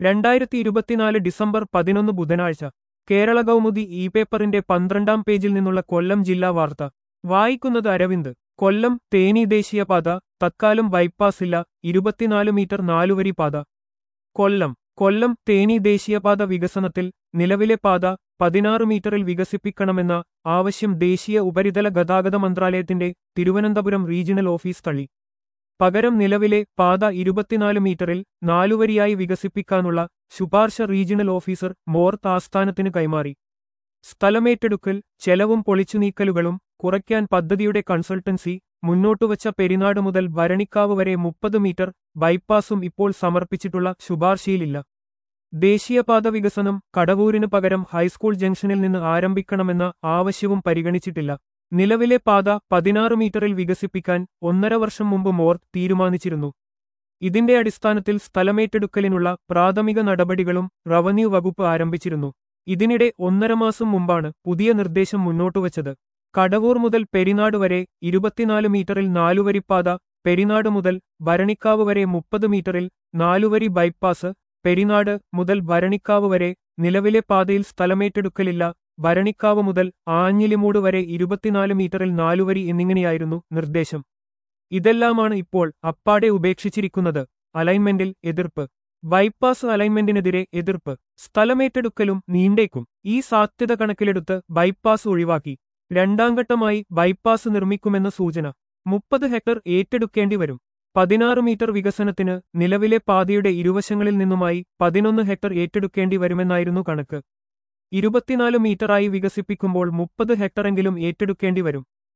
രണ്ടായിരത്തി ഇരുപത്തിനാല് ഡിസംബർ പതിനൊന്ന് ബുധനാഴ്ച കേരള കൗമുദി ഇ പേപ്പറിന്റെ പന്ത്രണ്ടാം പേജിൽ നിന്നുള്ള കൊല്ലം ജില്ലാ വാർത്ത വായിക്കുന്നത് അരവിന്ദ് കൊല്ലം തേനി ദേശീയപാത തത്കാലം ബൈപ്പാസില്ല ഇരുപത്തിനാല് മീറ്റർ നാലുവരി പാത കൊല്ലം കൊല്ലം തേനി ദേശീയപാത വികസനത്തിൽ നിലവിലെ പാത പതിനാറ് മീറ്ററിൽ വികസിപ്പിക്കണമെന്ന ആവശ്യം ദേശീയ ഉപരിതല ഗതാഗത മന്ത്രാലയത്തിന്റെ തിരുവനന്തപുരം റീജിയണൽ ഓഫീസ് തള്ളി പകരം നിലവിലെ പാത ഇരുപത്തിനാല് മീറ്ററിൽ നാലുവരിയായി വികസിപ്പിക്കാനുള്ള ശുപാർശ റീജിയണൽ ഓഫീസർ മോർത്ത് ആസ്ഥാനത്തിന് കൈമാറി സ്ഥലമേറ്റെടുക്കൽ ചെലവും പൊളിച്ചുനീക്കലുകളും കുറയ്ക്കാൻ പദ്ധതിയുടെ കൺസൾട്ടൻസി മുന്നോട്ടുവച്ച പെരിനാട് മുതൽ ഭരണിക്കാവ് വരെ മുപ്പത് മീറ്റർ ബൈപ്പാസും ഇപ്പോൾ സമർപ്പിച്ചിട്ടുള്ള ശുപാർശയിലില്ല ദേശീയപാത വികസനം കടവൂരിന് പകരം ഹൈസ്കൂൾ ജംഗ്ഷനിൽ നിന്ന് ആരംഭിക്കണമെന്ന ആവശ്യവും പരിഗണിച്ചിട്ടില്ല നിലവിലെ പാത പതിനാറ് മീറ്ററിൽ വികസിപ്പിക്കാൻ ഒന്നര വർഷം മുമ്പ് മോർത്ത് തീരുമാനിച്ചിരുന്നു ഇതിന്റെ അടിസ്ഥാനത്തിൽ സ്ഥലമേറ്റെടുക്കലിനുള്ള പ്രാഥമിക നടപടികളും റവന്യൂ വകുപ്പ് ആരംഭിച്ചിരുന്നു ഇതിനിടെ ഒന്നര മാസം മുമ്പാണ് പുതിയ നിർദ്ദേശം മുന്നോട്ടുവച്ചത് കടവൂർ മുതൽ പെരിനാട് വരെ ഇരുപത്തിനാല് മീറ്ററിൽ നാലുവരിപ്പാത പെരിനാട് മുതൽ ഭരണിക്കാവ് വരെ മുപ്പത് മീറ്ററിൽ നാലുവരി ബൈപ്പാസ് പെരിനാട് മുതൽ ഭരണിക്കാവ് വരെ നിലവിലെ പാതയിൽ സ്ഥലമേറ്റെടുക്കലില്ല ഭരണിക്കാവ് മുതൽ ആഞ്ഞിലിമൂട് വരെ ഇരുപത്തിനാല് മീറ്ററിൽ നാലുവരി എന്നിങ്ങനെയായിരുന്നു നിർദ്ദേശം ഇതെല്ലാമാണ് ഇപ്പോൾ അപ്പാടെ ഉപേക്ഷിച്ചിരിക്കുന്നത് അലൈൻമെന്റിൽ എതിർപ്പ് ബൈപ്പാസ് അലൈൻമെന്റിനെതിരെ എതിർപ്പ് സ്ഥലമേറ്റെടുക്കലും നീണ്ടേക്കും ഈ സാധ്യത കണക്കിലെടുത്ത് ബൈപ്പാസ് ഒഴിവാക്കി രണ്ടാംഘട്ടമായി ബൈപ്പാസ് നിർമ്മിക്കുമെന്ന സൂചന മുപ്പത് ഹെക്ടർ ഏറ്റെടുക്കേണ്ടി വരും പതിനാറ് മീറ്റർ വികസനത്തിന് നിലവിലെ പാതയുടെ ഇരുവശങ്ങളിൽ നിന്നുമായി പതിനൊന്ന് ഹെക്ടർ ഏറ്റെടുക്കേണ്ടി വരുമെന്നായിരുന്നു കണക്ക് ഇരുപത്തിനാല് മീറ്ററായി വികസിപ്പിക്കുമ്പോൾ മുപ്പത് ഹെക്ടറെങ്കിലും ഏറ്റെടുക്കേണ്ടി വരും